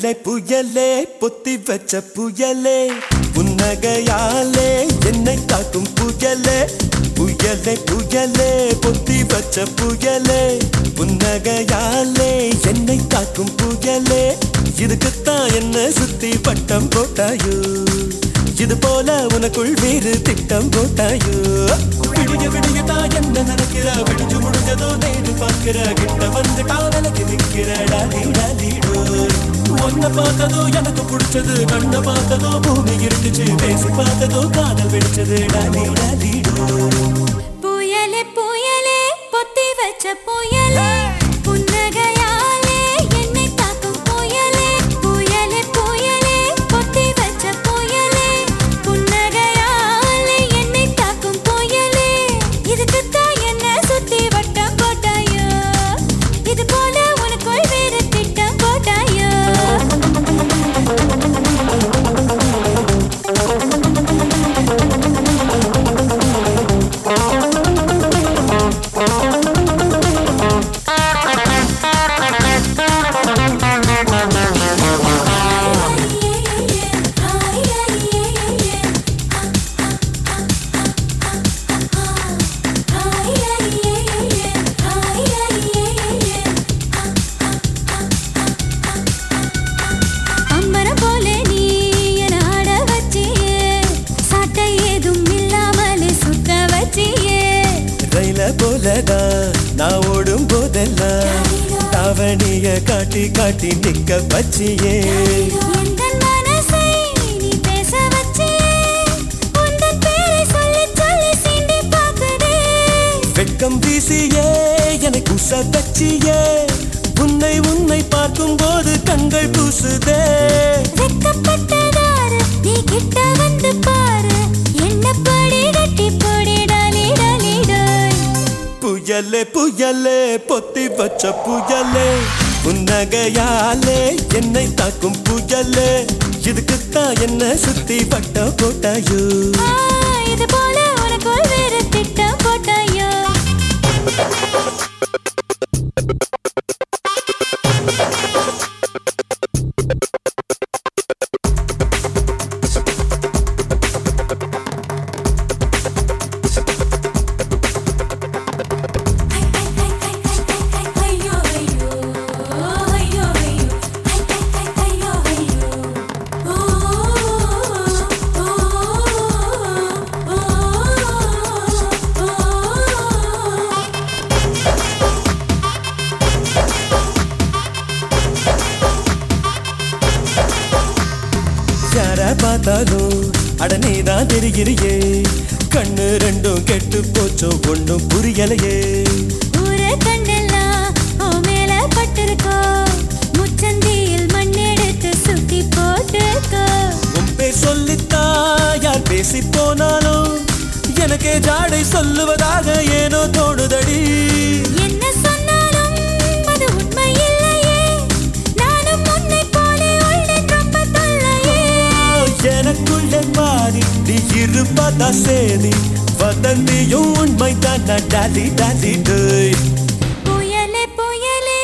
புயலே புயலே பொத்தி வச்ச புயலே புன்னகையாலே என்னை தாக்கும் புயலே புயலே புயலே பொத்தி வச்ச புயலே புன்னகையாலே என்னை தாக்கும் புயலே இதுக்குத்தான் என்ன சுத்தி பட்டம் போட்டாயோ இது போல உனக்குள் வேறு திட்டம் போட்டாயோ விடிய விடியதான் என்ன நடக்கிற விடிஞ்சு முடிஞ்சதோ நேரு பார்க்கிற கிட்ட வந்து காதலுக்கு நிக்கிற டாலி டாலிடோ ஒன்ன பார்த்ததோ எனக்கு பிடிச்சது கண்ண பார்த்ததோ பூமி இருந்துச்சு பேசி பார்த்ததோ காதல் வெடிச்சது டாலி டாலிடோ புயலே புயலே பொத்தி வச்ச புயலே புன்னகையாலே என்னை தாக்கும் புயலே புயலே புயலே பொத்தி வச்ச புயலே புன்னகையாலே என்னை தாக்கும் புயலே இதுக்குத்தான் என்ன சுத்தி வட்டம் போட்டாயோ இது போல உனக்குள் வேறு திட்டம் போட்டாயோ அம்மரம் போல நீ என ஆட வச்சியே சட்டை ஏதும் இல்லாமலே சுத்த வச்சியே ரயில போலதான் நான் ஓடும் போதெல்லாம் தாவணிய காட்டி காட்டி நிக்க வச்சியே எந்தன் மனசை நீ பேச வச்சியே உந்தன் பேரை சொல்லி சொல்லி சீண்டி பார்க்குதே வெட்கம் வீசியே எனக்கு உச வச்சியே உன்னை உன்னை பார்க்கும் போது கண்கள் பூசுதே வெக்கப்பட்டதாரு நீ கிட்ட வந்து பாரு என்ன படி கட்டி போடி டாலி டாலி டாய் புயலே புயலே பொத்தி வச்ச புயலே புன்னகையாலே என்னை தாக்கும் புயலே இதுக்குத்தான் என்ன சுத்தி பட்ட போட்டாயோ ஆ, இது போல உனக்குள் வேறு திட்டம் போட்டாயோ யார பார்த்தாலும் அடனே தான் தெரிகிறியே கண்ணு ரெண்டும் கெட்டு போச்சோ ஒண்ணும் புரியலையே ஊரே கண்ணெல்லாம் உன் மேல பட்டிருக்கோ முச்சந்தியில் மண்ணெடுத்து சுத்தி போட்டுக்கோ உன் பேர் சொல்லித்தா யார் பேசி போனாலும் எனக்கே ஜாடை சொல்லுவதாக ஏனோ தோணுதடி என்ன சொன்னாலும் அது உண்மை இல்லையே நானும் உன்னை போலே உள்ளேன் ரொம்ப தொல்லையே எனக்குள்ளே மாறி நீ இருப்பதா சேதி வதந்தியும் உண்மை தான் டாலி டாலி டேய் புயலே புயலே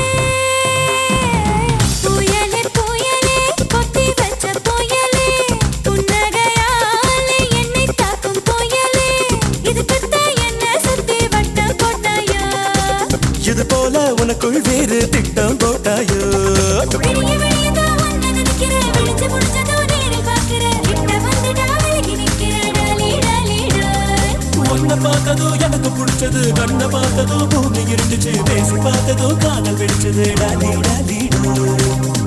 புயலே புயலே பொத்தி வச்ச புயலே புன்னகையாலே என்னை தாக்கும் புயலே இதுக்குத்தான் என்ன சுத்தி வட்டம் போட்டாயோ இது போல உனக்குள் வேறு திட்டம் போட்டாயோ விடிய விடியதான் உன்னை நினைக்கிறேன் விழிச்சு முடிச்சதோ நேரில் பார்க்கிறேன் கிட்ட வந்துட்டா விலகி நிற்கிறேன் டாலி டாலி டாய் உன்னை பார்த்ததோ எனக்கு பிடிச்சது கண்ணை பார்த்ததோ பூமி இருந்துச்சு பேசி பார்த்ததோ காதல் வெடிச்சது டாலி டாலி டோ